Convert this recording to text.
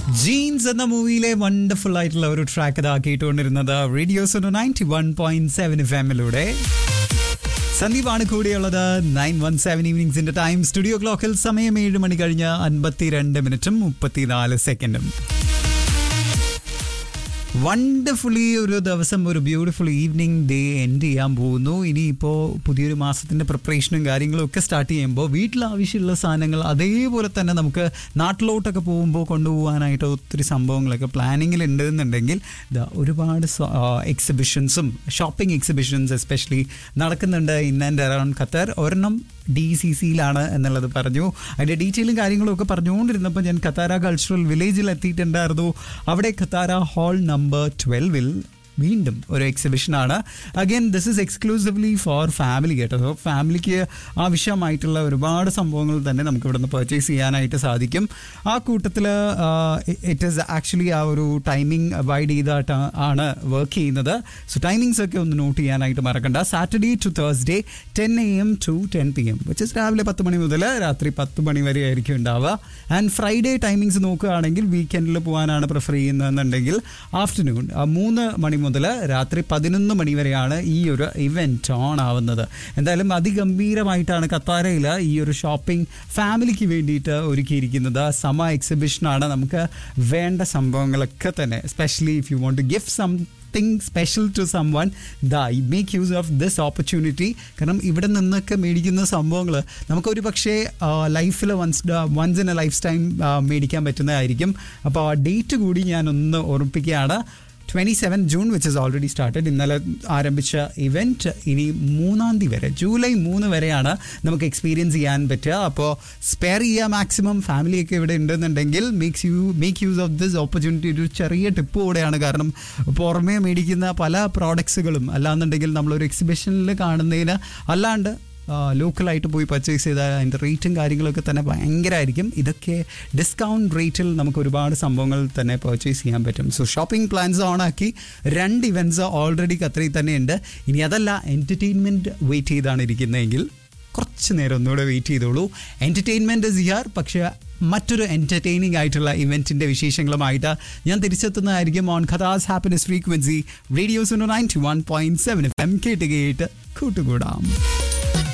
jeans എന്ന മൂവിയിലെ wonderful ആയിട്ടുള്ള ഒരു ട്രാക്ക് ഇതാക്കിയിട്ടുകൊണ്ടിരുന്നത് radios ninety one point seven F എമ്മിലൂടെ സന്ദീപാണ് കൂടിയുള്ളത് നയൻ വൺ സെവൻ ഈവനിങ്സിന്റെ ടൈം സ്റ്റുഡിയോ ക്ലോക്കിൽ സമയം ഏഴ് മണി കഴിഞ്ഞ് അൻപത്തിരണ്ട് മിനിറ്റും മുപ്പത്തിനാല് സെക്കൻഡും വണ്ടർഫുള്ളി ഒരു ദിവസം ഒരു ബ്യൂട്ടിഫുൾ ഈവനിങ് ഡേ എൻഡ് ചെയ്യാൻ പോകുന്നു ഇനിയിപ്പോൾ പുതിയൊരു മാസത്തിൻ്റെ പ്രിപ്പറേഷനും കാര്യങ്ങളും ഒക്കെ സ്റ്റാർട്ട് ചെയ്യുമ്പോൾ വീട്ടിൽ ആവശ്യമുള്ള സാധനങ്ങൾ അതേപോലെ തന്നെ നമുക്ക് നാട്ടിലോട്ടൊക്കെ പോകുമ്പോൾ കൊണ്ടുപോകാനായിട്ട് ഒത്തിരി സംഭവങ്ങളൊക്കെ പ്ലാനിങ്ങിൽ ഉണ്ടെന്നുണ്ടെങ്കിൽ ഇതാ ഒരുപാട് എക്സിബിഷൻസും ഷോപ്പിംഗ് എക്സിബിഷൻസ് എസ്പെഷ്യലി നടക്കുന്നുണ്ട് ഇൻ ആൻഡ് അറൌണ്ട് ഖത്തർ ഒരെണ്ണം ഡി സി സിയിലാണ് എന്നുള്ളത് പറഞ്ഞു അതിൻ്റെ ഡീറ്റെയിലും കാര്യങ്ങളും ഒക്കെ പറഞ്ഞുകൊണ്ടിരുന്നപ്പോൾ ഞാൻ ഖത്താര കൾച്ചറൽ വില്ലേജിൽ എത്തിയിട്ടുണ്ടായിരുന്നു അവിടെ ഖത്താര ഹാൾ നമ്പർ ട്വൽവിൽ വീണ്ടും ഒരു എക്സിബിഷനാണ് again this is exclusively for family കേട്ടോ സോ ഫാമിലിക്ക് ആവശ്യമായിട്ടുള്ള ഒരുപാട് സംഭവങ്ങൾ തന്നെ നമുക്ക് ഇവിടുന്ന് പർച്ചേസ് ചെയ്യാനായിട്ട് സാധിക്കും ആ കൂട്ടത്തിൽ ഇറ്റ് ഈസ് ആക്ച്വലി ആ ഒരു ടൈമിംഗ് അവൈഡ് ചെയ്തിട്ട് ആണ് വർക്ക് ചെയ്യുന്നത് സോ ടൈമിങ്സ് ഒക്കെ ഒന്ന് നോട്ട് ചെയ്യാനായിട്ട് മറക്കണ്ട Saturday to Thursday ten A M to ten P M which is രാവിലെ പത്ത് മണി മുതൽ രാത്രി പത്ത് മണി വരെ ആയിരിക്കും ഉണ്ടാവുക ആൻഡ് ഫ്രൈഡേ ടൈമിങ്സ് നോക്കുകയാണെങ്കിൽ വീക്കെൻഡിൽ പോകാനാണ് പ്രിഫർ ചെയ്യുന്നതെന്നുണ്ടെങ്കിൽ ആഫ്റ്റർനൂൺ മൂന്ന് മണി മുതൽ രാത്രി പതിനൊന്ന് മണി വരെയാണ് ഈ ഒരു ഇവൻറ്റ് ഓൺ ആവുന്നത് എന്തായാലും അതിഗംഭീരമായിട്ടാണ് കത്താരയിൽ ഈ ഒരു ഷോപ്പിംഗ് ഫാമിലിക്ക് വേണ്ടിയിട്ട് ഒരുക്കിയിരിക്കുന്നത് സമ എക്സിബിഷനാണ് നമുക്ക് വേണ്ട സംഭവങ്ങളൊക്കെ തന്നെ especially if you want to gift some something special to someone the I make use of this opportunity കാരണം ഇവിടെ നിന്നൊക്കെ മേടിക്കുന്ന സംഭവങ്ങൾ നമുക്കൊരു പക്ഷേ ലൈഫിൽ once once in a life time മേടിക്കാൻ പറ്റുന്നതായിരിക്കും അപ്പോൾ ആ ഡേറ്റ് കൂടി ഞാനൊന്ന് ഓർമ്മിപ്പിക്കുകയാണ് twenty seven June which is already started ഇന്നലെ ആരംഭിച്ച ഇവൻറ്റ് ഇനി മൂന്നാം തീയതി വരെ ജൂലൈ മൂന്ന് വരെയാണ് നമുക്ക് എക്സ്പീരിയൻസ് ചെയ്യാൻ പറ്റുക അപ്പോൾ സ്പെയർ ചെയ്യുക മാക്സിമം ഫാമിലിയൊക്കെ ഇവിടെ ഉണ്ടെന്നുണ്ടെങ്കിൽ makes you make use of this opportunity ഒരു ചെറിയ ടിപ്പ് കൂടെയാണ് കാരണം പുറമേ മേടിക്കുന്ന പല പ്രോഡക്ട്സുകളും അല്ലാന്നുണ്ടെങ്കിൽ നമ്മളൊരു എക്സിബിഷനിൽ കാണുന്നതിന് അല്ലാണ്ട് ലോക്കലായിട്ട് പോയി പർച്ചേസ് ചെയ്താൽ അതിൻ്റെ റേറ്റും കാര്യങ്ങളൊക്കെ തന്നെ ഭയങ്കരമായിരിക്കും ഇതൊക്കെ ഡിസ്കൗണ്ട് റേറ്റിൽ നമുക്ക് ഒരുപാട് സംഭവങ്ങൾ തന്നെ പർച്ചേസ് ചെയ്യാൻ പറ്റും സോ ഷോപ്പിംഗ് പ്ലാൻസ് ഓണാക്കി രണ്ട് ഇവൻറ്റ്സ് ഓൾറെഡി ഖത്തറിൽ തന്നെ ഉണ്ട് ഇനി അതല്ല എൻ്റർടൈൻമെൻറ്റ് വെയിറ്റ് ചെയ്താണ് ഇരിക്കുന്നതെങ്കിൽ കുറച്ച് നേരം ഒന്നുകൂടെ വെയിറ്റ് ചെയ്തോളൂ എൻ്റർടൈൻമെൻറ്റ് ഇസ് ഹിയർ പക്ഷേ മറ്റൊരു എൻ്റർടൈനിങ് ആയിട്ടുള്ള ഇവൻറ്റിൻ്റെ വിശേഷങ്ങളുമായിട്ട് ഞാൻ തിരിച്ചെത്തുന്നതായിരിക്കും on Qatar's happiness frequency radios ninety one point seven F M കേട്ട് കേട്ട് കൂട്ടുകൂടാം